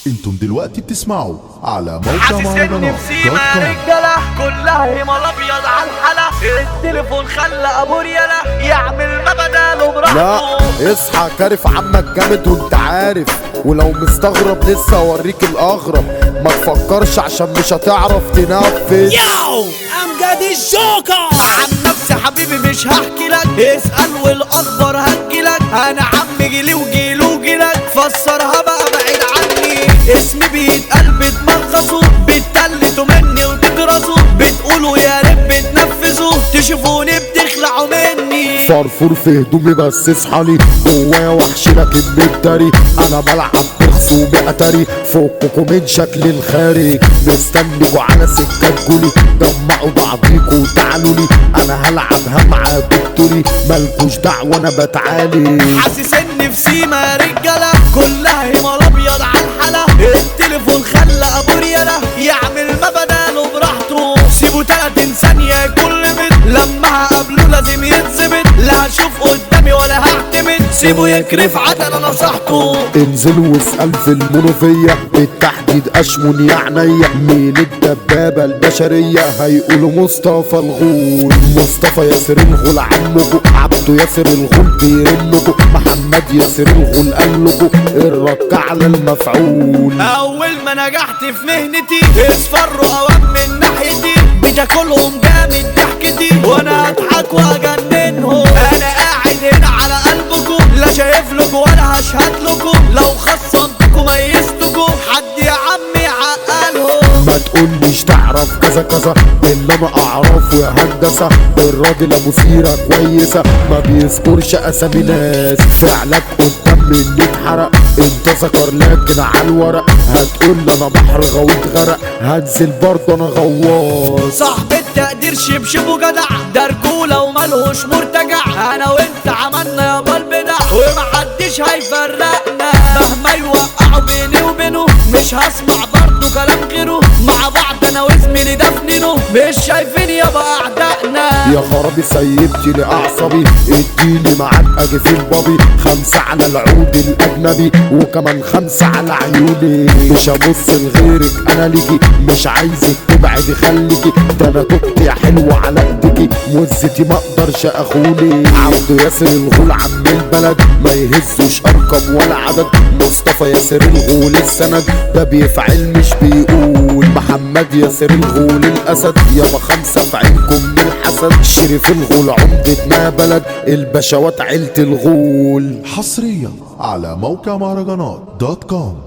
انتم دلوقتي بتسمعوا على موقع حاسس ان مهرجانات نفسي دوت ما كوم. رجاله كلها هيما الابيض على الحلا التليفون خلى ابو رياله يعمل ما بداله لا براحته اصحى كارف عمك جامد وانت عارف ولو مستغرب لسه اوريك الاغرب ما تفكرش عشان مش هتعرف تنفذ Yo, امجد الجوكر عن نفسي حبيبي مش هحكي لك اسأل والاخبار هحكي لك انا عم جيلي وجيلي وجيلك فسرها بقى بعيد عني اسمي بيتقال بتمغصوا بتتلتوا مني وتجرسوا بتقولوا يا ريت بتنفذوا تشوفوني بتخلعوا مني فرفور في هدومي بس اصحالي جوايا وحش لكن متداري انا بلعب بخصومي اتاري فككوا من شكل الخارج مستنيكوا على سكة تقولي جمعوا بعضيكوا وتعالوا لي انا هلعبها معاكوا بطولي مالكوش دعوة انا بتعالي حاسس ان في سيما يا رجاله كلها هيما الابيض على الحلا التليفون خلى ابو رياله يعمل ما بداله براحته سيبه 30 ثانيه كل بيت لما هقابله لازم يتظبط لا هشوف قدامي ولا هعتمد سيبه يكرف عدل انا نصحته انزل واسأل في المنوفية بالتحديد اشمن يا عينيا مين الدبابة البشرية هيقولوا مصطفى الغول مصطفى ياسر الغول عمكو عبده ياسر الغول بيرنكو محمد ياسر الغول قالكو الرك على المفعول اول ما نجحت في مهنتي اصفروا اوام من ناحيتي بتاكلهم جامد ضحكتي وانا اضحك واجننهم انا قاعد هنا على قلبكم لا شايف لكم ولا هشهد لكم لو خصمتكم ميزتكم حد يا عمي عقلهم ما تقوليش تعرف كذا كذا اللي انا اعرفه يا هندسه الراجل ابو سيره كويسه ما بيذكرش اسامي ناس فعلك قدام مني اتحرق انت ذكر لكن على الورق هتقول لي انا بحر غويط غرق هنزل برضه انا غواص صاحب التقدير شبشب وجدع ده رجولة وملهوش مرتجع انا وانت عملنا يابا البدع ومحدش هيفرقنا مهما يوقعوا بيني وبينه مش هسمع برضه كلام غيره مع بعض انا وزميلي دفنينه مش شايفين يابا اعدائنا يا خرابي سيبتي لي اعصابي اديني معاك اجي في البابي خمسة على العود الاجنبي وكمان خمسة على عيوني مش هبص لغيرك انا ليكي مش عايزك تبعدي خليكي ده انا تبت يا حلوة على ايديكي مزتي ما اقدرش اخوني عبده ياسر الغول عم البلد ما يهزوش ارقام ولا عدد مصطفى ياسر الغول السند ده بيفعل مش بيقول محمد ياسر الغول الاسد يابا خمسة في عينكم من الحسد شريف الغول عمدتنا بلد البشوات عيلة الغول حصريا على موقع مهرجانات دوت كوم